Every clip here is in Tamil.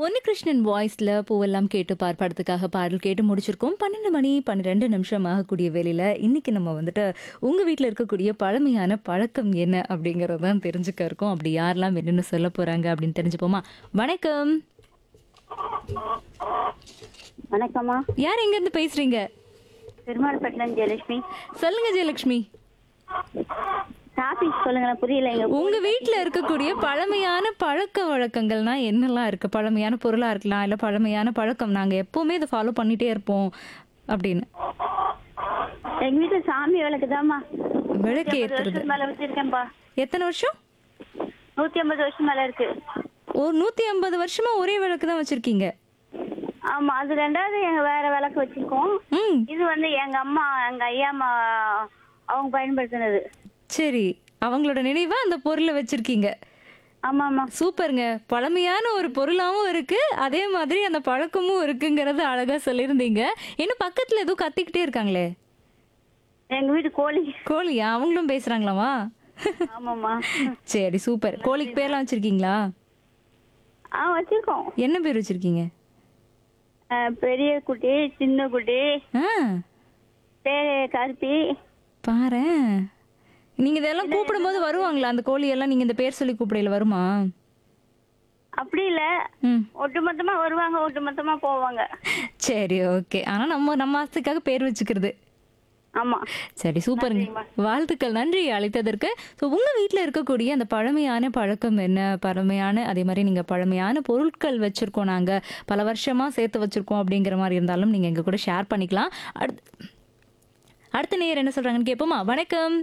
உன்னிகிருஷ்ணன் வாய்ஸ்ல பூவெல்லாம் கேட்டு பார் படத்துக்காக பாடல் கேட்டு முடிச்சிருக்கோம் பன்னெண்டு மணி பன்னிரெண்டு நிமிஷம் ஆகக்கூடிய வேலையில இன்னைக்கு நம்ம வந்துட்டு உங்க வீட்டில் இருக்கக்கூடிய பழமையான பழக்கம் என்ன அப்படிங்கறது தான் தெரிஞ்சுக்க இருக்கோம் அப்படி யாரெல்லாம் என்னென்னு சொல்ல போறாங்க அப்படின்னு தெரிஞ்சுப்போமா வணக்கம் வணக்கம்மா யார் எங்க இருந்து பேசுறீங்க பெருமாள்பட்டினம் ஜெயலட்சுமி சொல்லுங்க ஜெயலட்சுமி டாபிக் சொல்லுங்களேன் புரியல எங்க உங்க வீட்டில் இருக்கக்கூடிய பழமையான பழக்க வழக்கங்கள்னா என்னெல்லாம் இருக்கு பழமையான பொருளா இருக்கலாம் இல்ல பழமையான பழக்கம் நாங்க எப்பவுமே இதை ஃபாலோ பண்ணிட்டே இருப்போம் அப்படின்னு எங்க வீட்டுல சாமி விளக்கு தாம்மா விளக்கு ஏத்துறது வருஷம் மேல வச்சிருக்கேன்ப்பா எத்தனை வருஷம் நூத்தி ஐம்பது வருஷம் மேல இருக்கு ஒரு நூத்தி ஐம்பது வருஷமா ஒரே விளக்கு தான் வச்சிருக்கீங்க ஆமா அது ரெண்டாவது எங்க வேற விளக்கு வச்சிருக்கோம் ம் இது வந்து எங்க அம்மா எங்க ஐயா அம்மா அவங்க பயன்படுத்தினது சரி அவங்களோட நினைவா அந்த பொருளை வச்சிருக்கீங்க ஆமா ஆமா சூப்பருங்க பழமையான ஒரு பொருளாவும் இருக்கு அதே மாதிரி அந்த பழக்கமும் இருக்குங்கிறது அழகா சொல்லியிருந்தீங்க இன்னும் பக்கத்துல ஏதோ கத்திக்கிட்டே இருக்காங்களே எங்க வீட்டு கோழி கோழியா அவங்களும் பேசுறாங்களாமா ஆமாம்மா சரி சூப்பர் கோழிக்கு பேர்லாம் வச்சிருக்கீங்களா ஆ வச்சிருக்கோம் என்ன பேர் வச்சிருக்கீங்க அஹ், பெரிய குட்டி சின்ன குட்டி ஆ பேரு கருப்பி பாரேன் நீங்க இதெல்லாம் கூப்பிடும்போது வருவாங்களா அந்த கோழியெல்லாம் நீங்க இந்த பேர் சொல்லி கூப்பிடையில வருமா அப்படி இல்ல ம் ஒட்டுமொத்தமா வருவாங்க ஒட்டுமொத்தமா போவாங்க சரி ஓகே ஆனா நம்ம நம்ம ஆசைக்காக பேர் வச்சுக்கிறது ஆமா சரி சூப்பருங்க வாழ்த்துக்கள் நன்றி அழைத்ததற்கு ஸோ உங்க வீட்டில் இருக்கக்கூடிய அந்த பழமையான பழக்கம் என்ன பழமையான அதே மாதிரி நீங்க பழமையான பொருட்கள் வச்சிருக்கோம் நாங்க பல வருஷமா சேர்த்து வச்சிருக்கோம் அப்படிங்கிற மாதிரி இருந்தாலும் நீங்க எங்க கூட ஷேர் பண்ணிக்கலாம் அடுத்து அடுத்த நேயர் என்ன சொல்றாங்கன்னு கேட்போமா வணக்கம்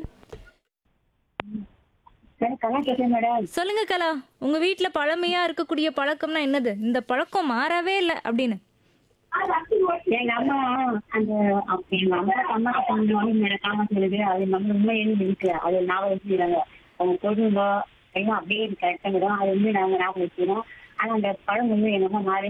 கலா கேட்கேன் மேடம் சொல்லுங்க கலா உங்க வீட்ல பழமையா இருக்கக்கூடிய பழக்கம்னா என்னது இந்த பழக்கம் மாறவே இல்லை அப்படின்னு எங்க அம்மா அந்த அப்ப எங்க அம்மா அம்மா கொண்டு வந்து மேல காம சொல்லுது அது நம்ம உண்மை எழுதி இருக்கு அது ஞாபகம் வச்சுக்கிறாங்க அவங்க சொல்லுங்க எல்லாம் அப்படியே கரெக்டா அது வந்து நாங்க ஞாபகம் வச்சுக்கிறோம் ஆனா அந்த பழம் வந்து எங்க அம்மா மாறி